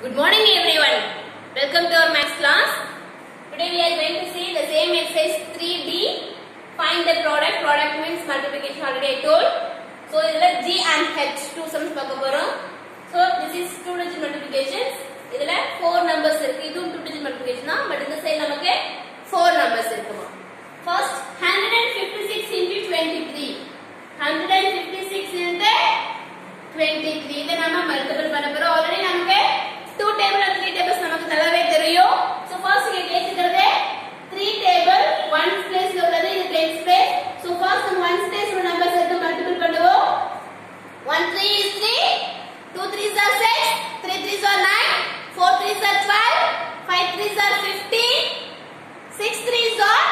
Good morning everyone. Welcome to our maths class. Today we are going to see the same exercise 3D. Find the product. Product means multiplication already I told. So இதுல G and H two sums பார்க்க போறோம். So this is two digit multiplications. இதுல four numbers இருக்கு. இதுவும் two digit multiplication தான். But இந்த side நமக்கு four numbers இருக்குமா. First 156 into 23. 156 into 23 இதை நாம மல்டிபிள் பண்ண போறோம் ஆல்ரெடி நமக்கு 2 டேபிள் and 3 டேபிள்ஸ் நமக்கு நல்லாவே தெரியும் சோ ஃபர்ஸ்ட் இங்க கேக்குறது 3 டேபிள் 1 பிளேஸ்ல உள்ளது இது 10 பிளேஸ் சோ ஃபர்ஸ்ட் நம்ம 1 பிளேஸ் உள்ள நம்பர்ஸ் எடுத்து மல்டிபிள் பண்ணுவோம் 1 3 is 3 2 3s are 6 3 3s are 9 4 3s are 12 5 3s are 15 6 3s are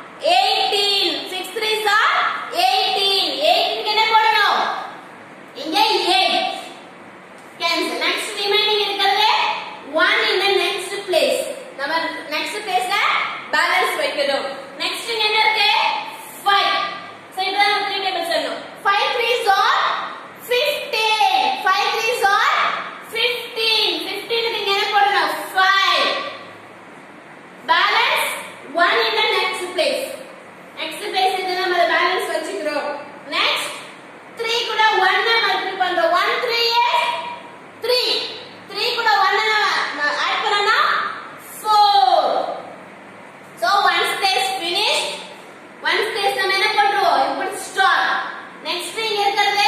18 6 3s are 18 18 என்ன போடணும் இங்க 8 கேன்சல் நெக்ஸ்ட் ரிமைனிங் இருக்கிறது 1 in the next place நம்ம next placeல பேலன்ஸ் வைக்கணும் நெக்ஸ்ட் இங்க என்ன இருக்கு 5 சோ இப்போ நம்ம 3 டேபிள் சொல்லணும் 5 3s are 15 5 3s are 15 15 க்கு இங்க என்ன போடணும் 5 balance 1 in the next place next place இது நம்ம பேலன்ஸ் வச்சுக்கிறோம் next 3 கூட 1 மல்டிபிள் பண்றோம் 1 3 is 3 3 கூட 1 நம்ம ஆட் பண்ணனா 4 so one space finished one space நம்ம என்ன பண்றோம் இப்படி ஸ்டார் next இங்க இருக்கிறது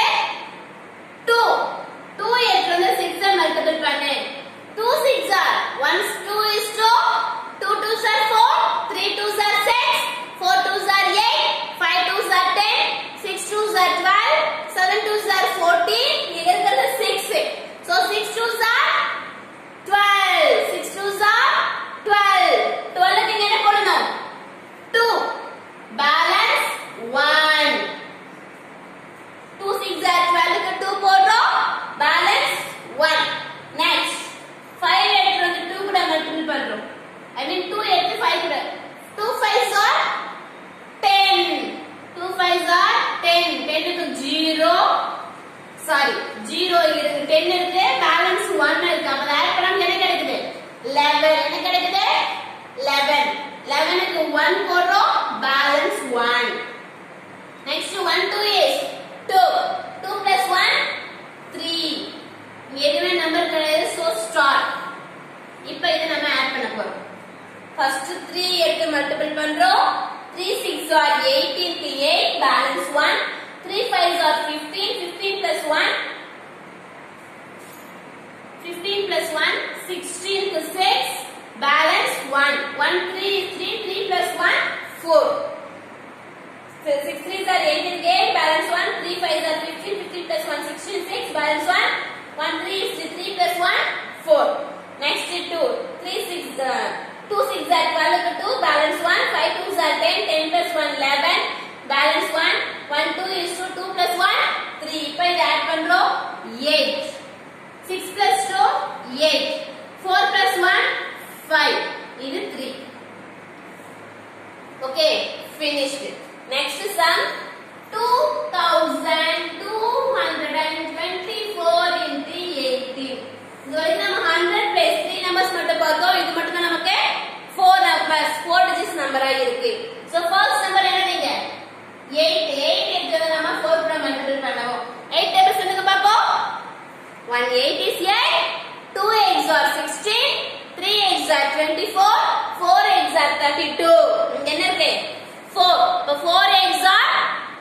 2 2 இருக்கிறது 6 ஐ மல்டிபிள் பண்ணு 2 6 are 1 2 is 2 2 2s are 4 3 2s are 6 4 2s are 8 5 2s are 10 6 2s are 12 7 2s are 14 இங்க இருக்கிறது 6 so 6 2s are 12 6 2s are 12 12 க்கு இங்க என்ன போடணும் 2 balance 1 2 6 are 12 க்கு 2 போடுறோம் balance 1 next 5 எடுத்து வந்து 2 கூட மல்டிபிள் பண்றோம் ஐ மீன் 2 எடுத்து 5 கூட 2 5s are 10 2 5s are 10 10 க்கு 0 சாரி 0 இருக்கு 10 இருக்கு பேலன்ஸ் 1 இருக்கு அப்ப ஆட் பண்ணா என்ன கிடைக்குது 11 என்ன கிடைக்குது 11 11 க்கு 1 போடுறோம் balance 1 Next one two is two. Two plus one three. இங்க எதுவுமே நம்பர் கிடையாது so start. இப்ப இதை நம்ம ஆட் பண்ண போறோம். First three எடுத்து மல்டிபிள் பண்றோம். Three six are eighteen க்கு eight balance one. Three fives are fifteen. Fifteen plus one. Fifteen plus one sixteen க்கு six balance one. One three is three. Three plus one four. So, 6 3s are 18 again, balance 1, 3 5s are 15, 15 plus 1, 16, 6, balance 1, 1 3 is 3 plus 1, 4. Next is 2, 3 6, uh, 2 6 are 12 to 2, balance 1, 5 2s are 10, 10 plus 1, 11, balance 1, 1 2 is to 2 plus 1, 3. இப்போ இதை add பண்றோம் 8. 6 plus 2, 8. 4 plus 1, 5. இது 3. Okay, finished. Next sum 2224 into 18. இது வரைக்கும் நம்ம 100 plus 3 numbers மட்டும் பார்த்தோம் இது மட்டும் தான் நமக்கு 4 numbers 4 digits number ஆ இருக்கு so first number என்ன நீங்க 8 8 இருக்கிறத நம்ம 4 கூட மல்டிபிள் பண்ணுவோம் 8 டேபிள் சொல்லுங்க பாப்போம் 1 8 is 8 2 eggs are 16 3 eggs are 24 4 eggs are 32 இங்க என்ன இருக்கு 4 இப்போ 4 eggs are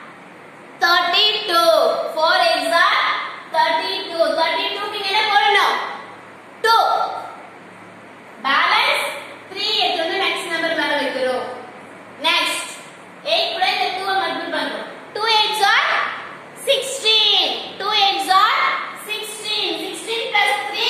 32 4 eggs are 32 32 க்கு இங்க என்ன போடணும் 2 பேலன்ஸ் 3 எடுத்து வந்து நெக்ஸ்ட் நம்பர் மேல வைக்கிறோம் நெக்ஸ்ட் 8 கூட இந்த 2 ஐ மல்டிபிள் பண்றோம் 2 eggs are 16 2 eggs are 16 16 plus 3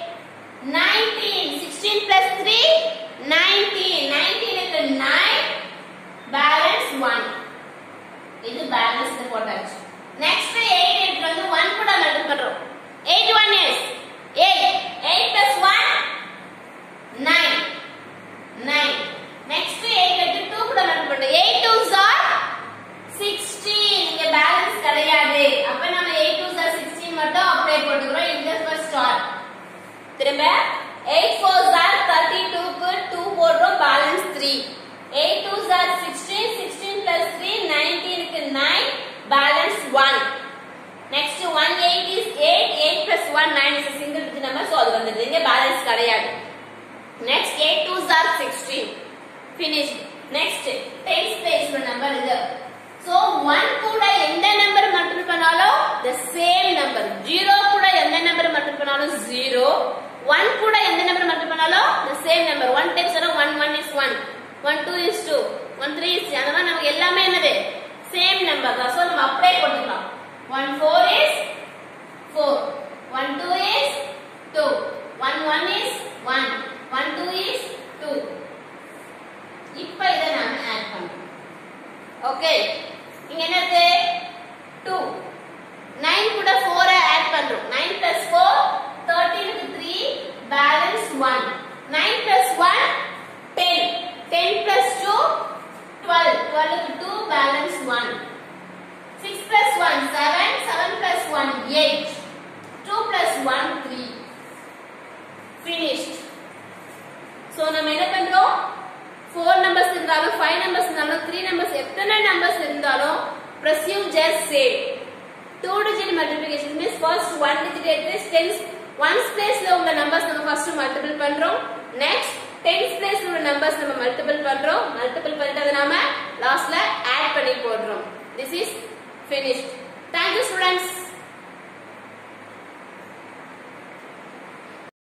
19 16 plus 3 19 19 க்கு 9 பேலன்ஸ் 1 இது பேலன்ஸ் போட்டாச்சு நெக்ஸ்ட் 8 எடுத்து வந்து 1 கூட மல்டிபிள் பண்றோம் 8 1 is 8 8 plus 1 9 9 நெக்ஸ்ட் 8 எடுத்து 2 கூட மல்டிபிள் பண்றோம் 8 2s are 16 இங்க பேலன்ஸ் கிடையாது அப்ப நம்ம 8 2s are 16 மட்டும் அப்ளை போட்டுக்கிறோம் இந்த ஃபர்ஸ்ட் ஸ்டார் திரும்ப 8 4s are 32 க்கு 2 போடுறோம் பேலன்ஸ் 3 8 2s are 16 16 plus 3 19 க்கு 9 balance 1 next 1 8 is 8 8 plus 1 9 is a single digit number so அது வந்தது இங்க பேலன்ஸ் கிடையாது next 8 2s are 16 finished next 10s place உள்ள நம்பர் இது so 1 கூட எந்த நம்பர் மல்டிபிள் பண்ணாலும் the same number 0 கூட எந்த நம்பர் மல்டிபிள் பண்ணாலும் 0 1 கூட எந்த நம்பர் மல்டிபிள் பண்ணாலும் the same number 1 times 1 1 is 1 1 2 is 2 1 3 is அந்த மாதிரி நமக்கு எல்லாமே என்னது சேம் நம்பர் தான் so நம்ம அப்படியே போட்டுக்கலாம் 1 4 is 4 1 2 is 2 1 1 is 1 1 2 is 2 இப்ப இத நாம ஆட் பண்றோம் ஓகே இங்க என்னது 2 9 கூட 4 ஆட் பண்றோம் 9 plus 4 13 க்கு 3 பேலன்ஸ் 1 9 plus 1 10 10 plus 2 12 12 க்கு 2 balance 1 6 plus 1 7 7 plus 1 8 2 plus 1 3 finished so நம்ம என்ன பண்றோம் 4 numbers இருந்தாலும் 5 numbers இருந்தாலும் 3 numbers எத்தனை numbers இருந்தாலும் presume just same two digit multiplication means first one digit எடுத்து tens ones place ல உள்ள numbers நம்ம first multiple பண்றோம் next tens place ல உள்ள numbers நம்ம multiple பண்றோம் multiple பண்ணிட்டு அதை நாம lastல add பண்ணி போடுறோம் this is finished thank you students